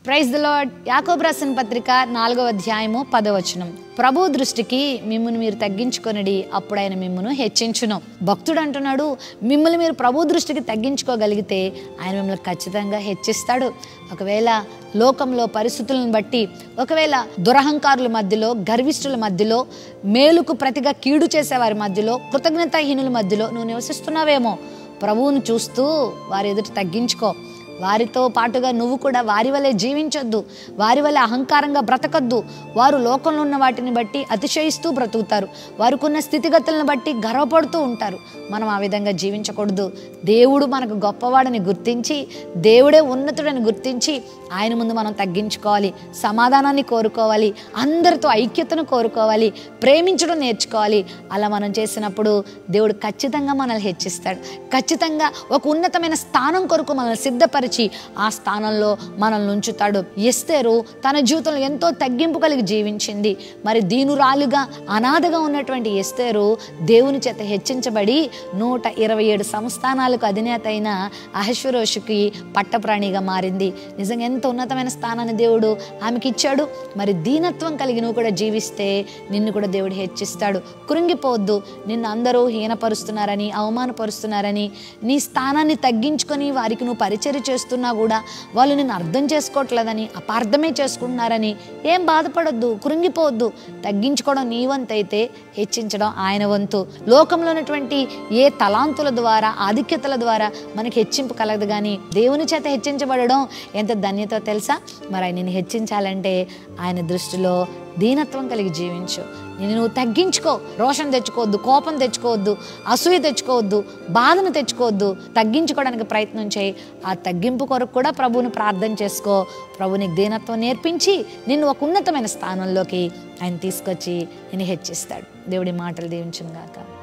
praise the lord యాకోబు రాసిన పత్రిక నాలుగవ అధ్యాయము పదవచనం ప్రభు దృష్టికి మిమ్మును మీరు తగ్గించుకొనడి అప్పుడు ఆయన మిమ్మును హెచ్చించును భక్తుడు అంటున్నాడు మిమ్మల్ని మీరు ప్రభు దృష్టికి తగ్గించుకోగలిగితే ఆయన మిమ్మల్ని ఖచ్చితంగా హెచ్చిస్తాడు ఒకవేళ లోకంలో పరిస్థితులను బట్టి ఒకవేళ దురహంకారుల మధ్యలో గర్విష్ఠుల మధ్యలో మేలుకు ప్రతిగా కీడు చేసేవారి మధ్యలో కృతజ్ఞతాహీనుల మధ్యలో నువ్వు నివసిస్తున్నావేమో ప్రభువును చూస్తూ వారి ఎదుట తగ్గించుకో వారితో పాటుగా నువ్వు కూడా వారి వలె జీవించొద్దు వారి వలె అహంకారంగా బ్రతకద్దు వారు లోకంలో ఉన్న వాటిని బట్టి అతిశయిస్తూ బ్రతుకుతారు వారికి ఉన్న స్థితిగతులను బట్టి గర్వపడుతూ ఉంటారు మనం ఆ విధంగా జీవించకూడదు దేవుడు మనకు గొప్పవాడని గుర్తించి దేవుడే ఉన్నతుడని గుర్తించి ఆయన ముందు మనం తగ్గించుకోవాలి సమాధానాన్ని కోరుకోవాలి అందరితో ఐక్యతను కోరుకోవాలి ప్రేమించడం నేర్చుకోవాలి అలా మనం చేసినప్పుడు దేవుడు ఖచ్చితంగా మనల్ని హెచ్చిస్తాడు ఖచ్చితంగా ఒక ఉన్నతమైన స్థానం కొరకు మనల్ని సిద్ధపరిచి ఆ స్థానంలో మనల్ని ఉంచుతాడు ఎస్తేరు తన జీవితంలో ఎంతో తగ్గింపు కలిగి జీవించింది మరి దీనురాలుగా అనాథగా ఉన్నటువంటి ఎస్తేరు దేవుని చేత హెచ్చించబడి నూట ఇరవై ఏడు సంస్థానాలకు అధినేత అయిన అహశ్వరోషుకి పట్టప్రాణిగా మారింది నిజంగా ఎంత ఉన్నతమైన స్థానాన్ని దేవుడు ఆమెకి ఇచ్చాడు మరి దీనత్వం కలిగి నువ్వు కూడా జీవిస్తే నిన్ను కూడా దేవుడు హెచ్చిస్తాడు కృంగిపోవద్దు నిన్ను అందరూ హీనపరుస్తున్నారని అవమానపరుస్తున్నారని నీ స్థానాన్ని తగ్గించుకొని వారికి నువ్వు పరిచర్య చేస్తున్నా కూడా వాళ్ళు నిన్ను అర్థం చేసుకోవట్లేదని అపార్థమే చేసుకుంటున్నారని ఏం బాధపడొద్దు కృంగిపోవద్దు తగ్గించుకోవడం నీ వంతు అయితే హెచ్చించడం ఆయన వంతు లోకంలో ఉన్నటువంటి ఏ తలాంతుల ద్వారా ఆధిక్యతల ద్వారా మనకి హెచ్చింపు కలగదు కానీ దేవుని చేత హెచ్చించబడడం ఎంత ధన్యత తెలుసా మరి ఆయన నిన్ను హెచ్చించాలంటే ఆయన దృష్టిలో దీనత్వం కలిగి జీవించు నేను నువ్వు తగ్గించుకో రోషం తెచ్చుకోవద్దు కోపం తెచ్చుకోవద్దు అసూయ తెచ్చుకోవద్దు బాధను తెచ్చుకోవద్దు తగ్గించుకోవడానికి ప్రయత్నం చేయి ఆ తగ్గింపు కొరకు కూడా ప్రభువుని ప్రార్థన చేసుకో ప్రభు నీకు దీనత్వం నేర్పించి నిన్ను ఒక ఉన్నతమైన స్థానంలోకి ఆయన తీసుకొచ్చి నేను హెచ్చిస్తాడు దేవుడి మాటలు దీవించుగాక